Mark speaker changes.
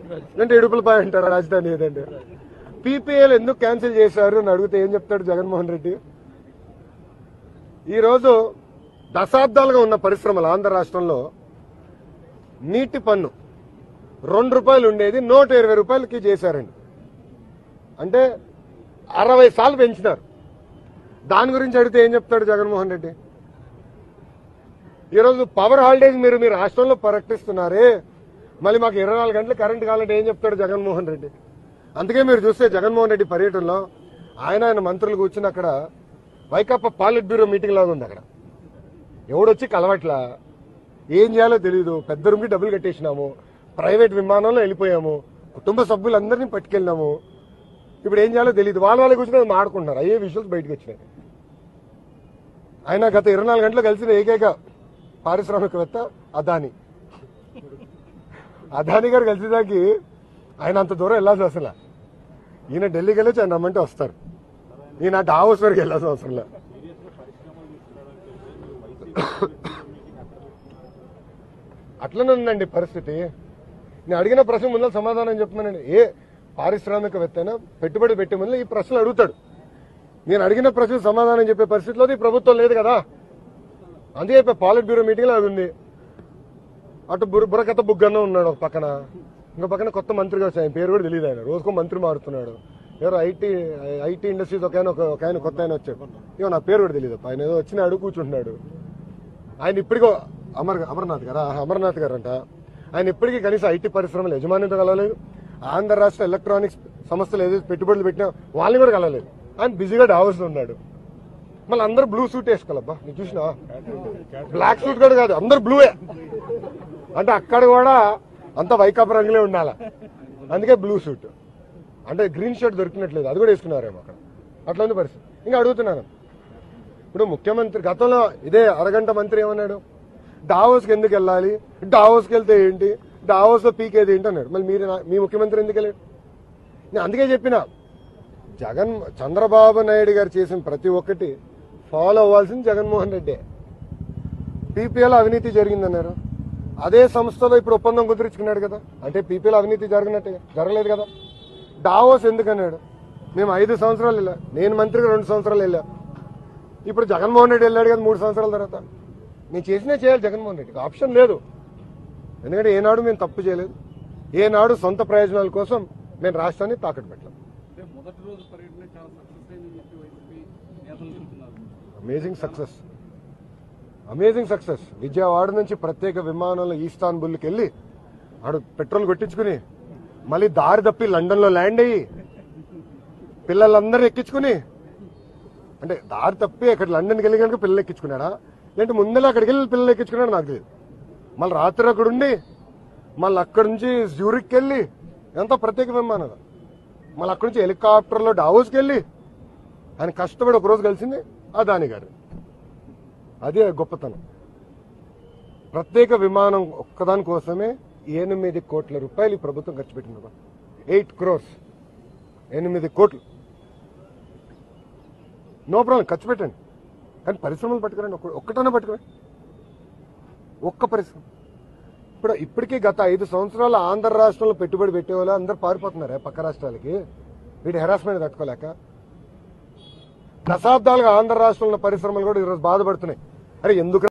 Speaker 1: అంటే ఇడుపులపాయ అంటారు రాజధాని ఏదంటే పీపీఎల్ ఎందుకు క్యాన్సిల్ చేశారు అని అడిగితే ఏం చెప్తాడు జగన్మోహన్ రెడ్డి ఈరోజు దశాబ్దాలుగా ఉన్న పరిశ్రమలు ఆంధ్ర రాష్ట్రంలో నీటి పన్ను రెండు రూపాయలు ఉండేది నూట ఇరవై రూపాయలకి చేశారండి అంటే అరవై సార్లు పెంచినారు దాని గురించి అడిగితే ఏం చెప్తాడు జగన్మోహన్ రెడ్డి ఈరోజు పవర్ హాలిడేస్ మీరు మీ రాష్ట్రంలో ప్రకటిస్తున్నారే మళ్ళీ మాకు ఇరవై నాలుగు గంటలు కరెంట్ కావాలంటే ఏం చెప్తాడు జగన్మోహన్ రెడ్డి అందుకే మీరు చూస్తే జగన్మోహన్ రెడ్డి పర్యటనలో ఆయన ఆయన మంత్రులు కూర్చుని అక్కడ వైకాపా పాలిట్ బ్యూరో మీటింగ్ లాగా ఉంది అక్కడ ఎవడొచ్చి కలవట్లా ఏం చేయాలో తెలియదు పెద్ద రూమ్కి డబ్బులు కట్టేసినాము ప్రైవేట్ విమానంలో వెళ్ళిపోయాము కుటుంబ సభ్యులందరినీ పట్టుకెళ్ళినాము ఇప్పుడు ఏం చేయాలో తెలియదు వాళ్ళ వాళ్ళ కూర్చొని మాడుకుంటున్నారు అయ్యే విషయాలు బయటకు వచ్చినాయి ఆయన గత ఇరవై నాలుగు గంటలు కలిసిన ఏకైక పారిశ్రామికవేత్త అదాని అదాని గారు కలిసేదానికి ఆయన అంత దూరం వెళ్ళాల్సిన అసలు ఈయన ఢిల్లీకి వెళ్ళి ఆయన రమ్మంటే వస్తారు ఈయన డావోస్ వరకు వెళ్ళాల్సిన అవసరం లేదు అట్లనే ఉందండి పరిస్థితి నేను అడిగిన ప్రశ్న ముందు సమాధానం చెప్పమనండి ఏ పారిశ్రామికవేత్త అయినా పెట్టుబడి పెట్టే ముందు ఈ ప్రశ్నలు అడుగుతాడు నేను అడిగిన ప్రశ్న సమాధానం చెప్పే పరిస్థితిలో ఈ ప్రభుత్వం లేదు కదా అందుకే చెప్పే పాలిట్ బ్యూరో మీటింగ్ లో అది ఉంది అటు బుర్ర బుర్రకథ బుగ్గన్న ఉన్నాడు ఒక పక్కన ఇంకో పక్కన కొత్త మంత్రిగా వచ్చాయి ఆయన పేరు కూడా తెలియదు ఆయన రోజుకో మంత్రి మారుతున్నాడు ఎవరో ఐటీ ఐటీ ఇండస్ట్రీస్ ఒక ఆయన ఒక ఒక ఆయన కొత్త ఆయన వచ్చాడు ఇగో నా పేరు కూడా తెలియదు ఆయన ఏదో వచ్చినాడు కూర్చుంటున్నాడు ఆయన ఇప్పటికో అమర్ అమర్నాథ్ గారా అమర్నాథ్ గారు అంట ఆయన ఇప్పటికీ కనీసం ఐటీ పరిశ్రమలు యజమానితో కలవలేదు ఆంధ్ర రాష్ట్ర ఎలక్ట్రానిక్స్ సంస్థలు ఏదైతే పెట్టుబడులు పెట్టినా వాళ్ళని కూడా కలవలేదు ఆయన బిజీగా డావోస్ లో ఉన్నాడు మళ్ళీ అందరు బ్లూ సూట్ వేసుకోవాలబ్బా నీకు చూసినా బ్లాక్ సూట్ కూడా కాదు అందరు బ్లూయే అంటే అక్కడ కూడా అంత వైకాపా రంగులే ఉండాల అందుకే బ్లూ సూట్ అంటే గ్రీన్ షర్ట్ దొరికినట్లేదు అది కూడా వేసుకున్నారేమో అక్కడ అట్లా ఉంది పరిస్థితి ఇంకా అడుగుతున్నాను ఇప్పుడు ముఖ్యమంత్రి గతంలో ఇదే అరగంట మంత్రి ఏమన్నాడు డావోస్కి ఎందుకు వెళ్ళాలి డావోస్కి వెళ్తే ఏంటి డావోస్లో పీకేది ఏంటి అన్నాడు మళ్ళీ మీరు నా- మీ ముఖ్యమంత్రి ఎందుకు వెళ్ళాడు నేను అందుకే చెప్పిన జగన్ చంద్రబాబు నాయుడు గారు చేసిన ప్రతి ఒక్కటి ఫాలో అవ్వాల్సింది జగన్మోహన్ రెడ్డి పీపీఎల్ అవినీతి జరిగిందన్నారు అదే సంస్థలో ఇప్పుడు ఒప్పందం కుదుర్చుకున్నాడు కదా అంటే పీపీఎల్ అవినీతి జరగనట్టే జరగలేదు కదా డావోస్ ఎందుకన్నాడు మేము ఐదు సంవత్సరాలు వెళ్ళా నేను మంత్రిగా రెండు సంవత్సరాలు వెళ్ళా ఇప్పుడు జగన్మోహన్ రెడ్డి వెళ్ళాడు కదా మూడు సంవత్సరాల తర్వాత నేను చేసినా చేయాలి జగన్మోహన్ రెడ్డికి ఆప్షన్ లేదు ఎందుకంటే ఏనాడు మేము తప్పు చేయలేదు ఏనాడు సొంత ప్రయోజనాల కోసం మేము రాష్ట్రాన్ని తాకట్టు పెట్టలేం
Speaker 2: అంటే మొదటి రోజు పర్యటన చాలా సక్సెస్ అయిందని చెప్పి వైసీపీ నేతలు చెబుతున్నారు
Speaker 1: amazing success amazing success Vijayawada నుంచి ప్రత్యేక విమానంలో ఈస్తాన్బుల్కి వెళ్ళి ఆడు పెట్రోల్ కొట్టించుకుని మళ్ళీ దారి తప్పి లండన్లో ల్యాండ్ అయ్యి పిల్లలందరినీ ఎక్కించుకుని అంటే దారి తప్పి అక్కడ లండన్కి వెళ్ళి కనుక పిల్లలు ఎక్కించుకున్నాడా లేదంటే ముందర అక్కడికి వెళ్ళి పిల్లలు ఎక్కించుకున్నాడు నాకు తెలియదు మళ్ళీ రాత్రి అక్కడ ఉండి మళ్ళీ అక్కడి నుంచి జ్యూరిక్కి వెళ్ళి ఎంత ప్రత్యేక విమానాలు మళ్ళీ అక్కడి నుంచి హెలికాప్టర్లో డావోస్కి వెళ్ళి ఆయన కష్టపడి ఒక రోజు కలిసింది అదాని గారు అదే గొప్పతనం ప్రత్యేక విమానం ఒక్కదాని కోసమే ఎనిమిది కోట్ల రూపాయలు ఈ ప్రభుత్వం ఖర్చు పెట్టింది ఎయిట్ క్రోర్స్ ఎనిమిది కోట్లు నో ప్రాబ్లం ఖర్చు పెట్టండి కానీ పరిశ్రమలు పట్టుకురండి ఒక్క- ఒక్కటన్నా పట్టుకురండి ఒక్క పరిశ్రమ ఇప్పుడు ఇప్పటికీ గత ఐదు సంవత్సరాలు ఆంధ్ర రాష్ట్రంలో పెట్టుబడి పెట్టే వాళ్ళు అందరు పారిపోతున్నారే పక్క రాష్ట్రాలకి వీటి హెరాస్మెంట్ తట్టుకోలేక దశాబ్దాలుగా ఆంధ్ర రాష్ట్రంలో ఉన్న పరిశ్రమలు కూడా ఈరోజు బాధపడుతున్నాయి అరే ఎందుకు